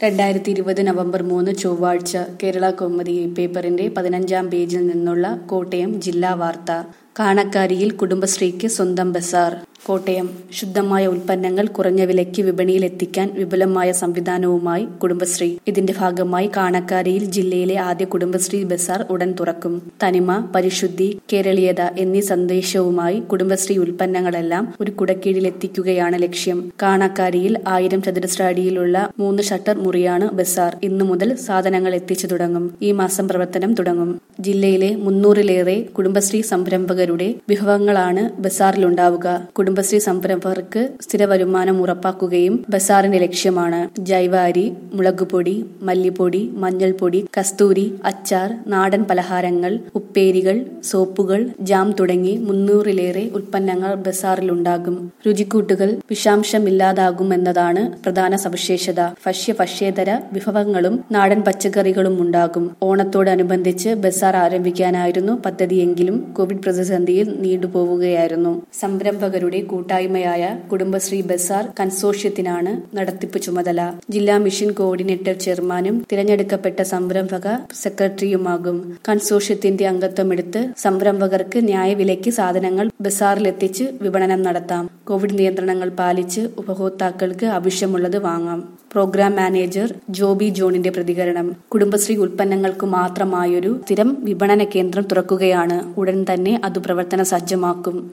രണ്ടായിരത്തി ഇരുപത് നവംബർ മൂന്ന് ചൊവ്വാഴ്ച കേരള കൗമുദി പേപ്പറിന്റെ പതിനഞ്ചാം പേജിൽ നിന്നുള്ള കോട്ടയം ജില്ലാ വാർത്ത കാണക്കാരിയിൽ കുടുംബശ്രീക്ക് സ്വന്തം ബസാർ കോട്ടയം ശുദ്ധമായ ഉൽപ്പന്നങ്ങൾ കുറഞ്ഞ വിലയ്ക്ക് വിപണിയിൽ എത്തിക്കാൻ വിപുലമായ സംവിധാനവുമായി കുടുംബശ്രീ ഇതിന്റെ ഭാഗമായി കാണക്കാരിയിൽ ജില്ലയിലെ ആദ്യ കുടുംബശ്രീ ബസാർ ഉടൻ തുറക്കും തനിമ പരിശുദ്ധി കേരളീയത എന്നീ സന്ദേശവുമായി കുടുംബശ്രീ ഉൽപ്പന്നങ്ങളെല്ലാം ഒരു കുടക്കീഴിൽ എത്തിക്കുകയാണ് ലക്ഷ്യം കാണക്കാരിയിൽ ആയിരം ചതുരശ്ര അടിയിലുള്ള മൂന്ന് ഷട്ടർ മുറിയാണ് ബസാർ ഇന്നു മുതൽ സാധനങ്ങൾ എത്തിച്ചു തുടങ്ങും ഈ മാസം പ്രവർത്തനം തുടങ്ങും ജില്ലയിലെ മുന്നൂറിലേറെ കുടുംബശ്രീ സംരംഭകരുടെ വിഭവങ്ങളാണ് ബസാറിലുണ്ടാവുക കുടുംബശ്രീ സംരംഭകർക്ക് സ്ഥിര വരുമാനം ഉറപ്പാക്കുകയും ബസാറിന്റെ ലക്ഷ്യമാണ് ജൈവ അരി മുളകുപൊടി മല്ലിപ്പൊടി മഞ്ഞൾപ്പൊടി കസ്തൂരി അച്ചാർ നാടൻ പലഹാരങ്ങൾ ഉപ്പേരികൾ സോപ്പുകൾ ജാം തുടങ്ങി മുന്നൂറിലേറെ ഉൽപ്പന്നങ്ങൾ ബസാറിലുണ്ടാകും രുചിക്കൂട്ടുകൾ വിഷാംശമില്ലാതാകുമെന്നതാണ് പ്രധാന സവിശേഷത ഭക്ഷ്യ ഭക്ഷ്യേതര വിഭവങ്ങളും നാടൻ പച്ചക്കറികളും ഉണ്ടാകും ഓണത്തോടനുബന്ധിച്ച് ബസാർ ആരംഭിക്കാനായിരുന്നു പദ്ധതിയെങ്കിലും കോവിഡ് പ്രതിസന്ധിയിൽ നീണ്ടുപോവുകയായിരുന്നു സംരംഭകരുടെ കൂട്ടായ്മയായ കുടുംബശ്രീ ബസാർ കൺസോർഷ്യത്തിനാണ് നടത്തിപ്പ് ചുമതല ജില്ലാ മിഷൻ കോർഡിനേറ്റർ ചെയർമാനും തിരഞ്ഞെടുക്കപ്പെട്ട സംരംഭക സെക്രട്ടറിയുമാകും കൺസോർഷ്യത്തിന്റെ അംഗത്വമെടുത്ത് സംരംഭകർക്ക് ന്യായവിലയ്ക്ക് സാധനങ്ങൾ ബസാറിലെത്തിച്ച് വിപണനം നടത്താം കോവിഡ് നിയന്ത്രണങ്ങൾ പാലിച്ച് ഉപഭോക്താക്കൾക്ക് ആവശ്യമുള്ളത് വാങ്ങാം പ്രോഗ്രാം മാനേജർ ജോബി ജോണിന്റെ പ്രതികരണം കുടുംബശ്രീ ഉൽപ്പന്നങ്ങൾക്ക് മാത്രമായൊരു സ്ഥിരം വിപണന കേന്ദ്രം തുറക്കുകയാണ് ഉടൻ തന്നെ അത് പ്രവർത്തന സജ്ജമാക്കും